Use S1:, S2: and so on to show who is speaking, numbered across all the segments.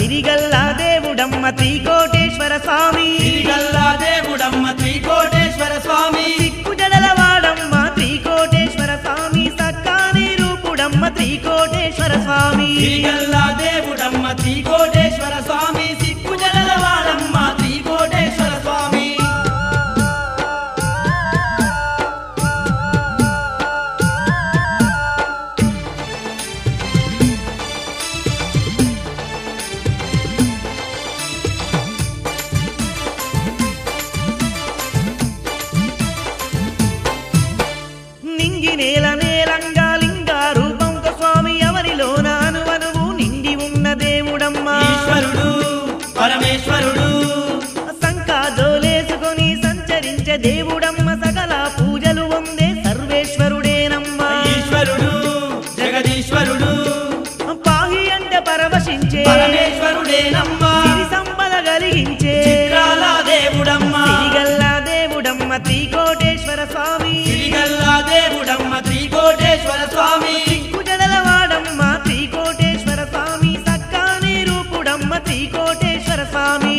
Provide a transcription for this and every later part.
S1: సిరిగల్లా దేవుడమ్మ త్రికోటేశ్వర స్వామి
S2: సిరిగల్లా దేవుడమ్మ త్రికోటేశ్వర స్వామి
S1: సిక్కుజడల వాడమ్మ త్రికోటేశ్వర స్వామి సక్కాని రూపుడమ్మ త్రికోటేశ్వర స్వామి
S2: సిరిగల్లా దేవుడమ్మ త్రికోటేశ్వర స్వామి సిక్కు జడల వాడమ్మ త్రికోటేశ్వర స్వామి
S1: నింగి నేల నేలంగా లింగా రూపంతో స్వామి ఎవరిలోన అనువనువు నిండి ఉన్న దేవుడమ్మ
S2: ఈశ్వరుడు పరమేశ్వరుడు
S1: సంకాజోలేసుకొని సంచరించే దేవుడమ్మ సకల పూజలు వందే సర్వేశ్వరుడేనమ్మ
S2: ఈశ్వరుడు జగదీశ్వరుడు
S1: పాహి అంటే పరవశించే
S2: పరమేశ్వరుడేనమ్మ
S1: సిరి సంపద కలిగించే
S2: చిత్రాల దేవుడమ్మ
S1: సిరిగల్లా దేవుడమ్మ త్రికోటేశ్వర స్వామి
S2: సిరిగల్లా దేవుడమ్మ త్రికోటేశ్వర స్వామి
S1: కుజడల వాడమ్మ త్రికోటేశ్వర స్వామి సక్కాని రూపుడమ్మ త్రికోటేశ్వర స్వామి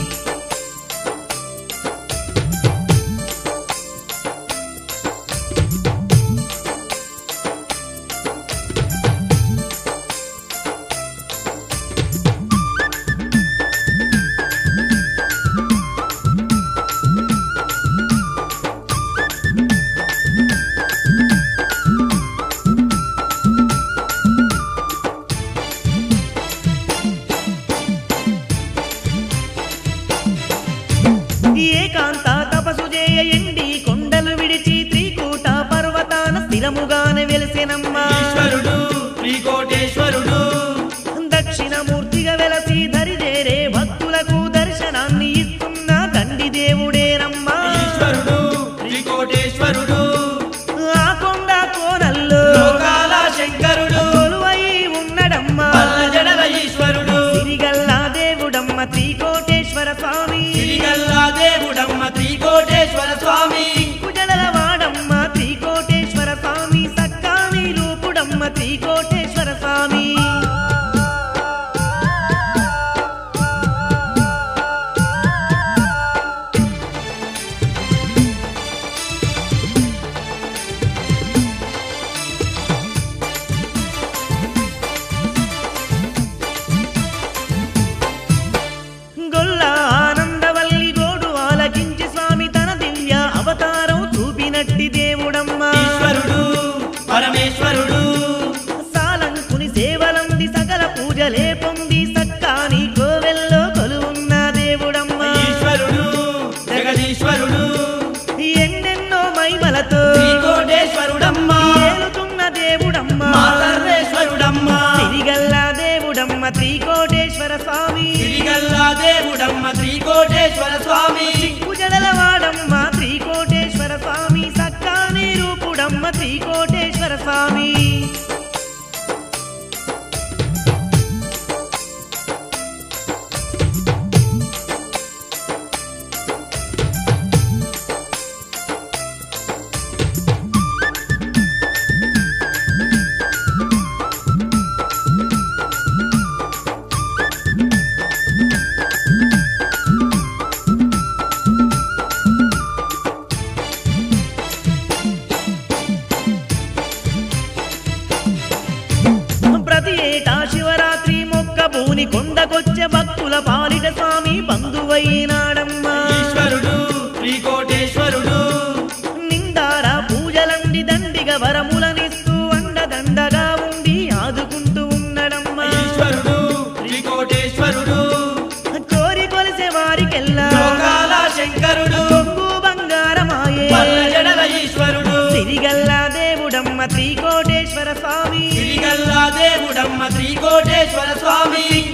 S1: ఏకాంత తపసు చేయ ఎండి కొండలు విడిచి త్రికూట పర్వతాన స్థిరముగానే వెలిసెనమ్మ
S2: ఈశ్వరుడు త్రికోటేశ్వరుడు
S1: దక్షిణమూర్తిగా వెలసి దరిదేరే భక్తులకు దర్శనాన్ని ఇస్తున్న దండి దేవుడేనమ్మ
S2: ఈశ్వరుడు త్రికోటేశ్వరుడు
S1: ఆ కొండ కోనల్లో
S2: లోకాల శంకరుడు
S1: కొలువై ఉన్నడమ్మ
S2: పల్ల జడల ఈశ్వరుడు
S1: సిరిగల్లా దేవుడమ్మ త్రికోటేశ్వర స్వామి
S2: సిరిగల్లా దేవుడమ్మ త్రికోటేశ్వర స్వామి
S1: కుజడల వాడమ్మ త్రికోటేశ్వర స్వామి సక్కాని రూపుడమ్మ త్రికోటేశ్వర స్వామి గొల్ల ఆనందవల్లి గోడు ఆలకించి స్వామి తన దివ్య అవతారం చూపినట్టి దేవుడమ్మ
S2: ఈశ్వరుడు పరమేశ్వరుడు
S1: సాలంకుని సేవలంది సకల పూజలే పొంది సక్కాని కోవెల్లో కొలువున్న దేవుడమ్మ
S2: ఈశ్వరుడు జగదీశ్వరుడు
S1: ఎన్నెన్నో మైమలతో
S2: త్రికోటేశ్వరుడమ్మ
S1: ఏలుతున్న దేవుడమ్మ
S2: మా సర్వేశ్వరుడమ్మ
S1: సిరిగల్లా దేవుడమ్మ త్రికోటేశ్వర స్వామి
S2: సిరిగల్లా దేవుడమ్మ త్రికోటేశ్వర స్వామి
S1: కుజడల వాడమ్మ త్రికోటేశ్వర స్వామి సక్కాని రూపుడమ్మ త్రికోటేశ్వర స్వామి ప్రతి ఏటా శివరాత్రి మొక్క భూని కొండకొచ్చే భక్తుల పాలిట స్వామి బంధువైనాడమ్మా
S2: ఈశ్వరుడు త్రికోటేశ్వరుడు
S1: నిందార పూజలండి దండిగా వరములనిస్తూ అండదండగా ఉండి ఆదుకుంటూ ఉన్నడమ్మా
S2: ఈశ్వరుడు త్రికోటేశ్వరుడు
S1: కోరి కొలిసే వారికెల్లా
S2: లోకాల శంకరుడు
S1: కొంగు బంగారమాయే
S2: పల్ల జడల ఈశ్వరుడు
S1: సిరిగల్లా దేవుడమ్మ త్రికోటేశ్వర స్వామి
S2: సిరిగల్లా దేవుడమ్మ త్రికోటేశ్వర స్వామి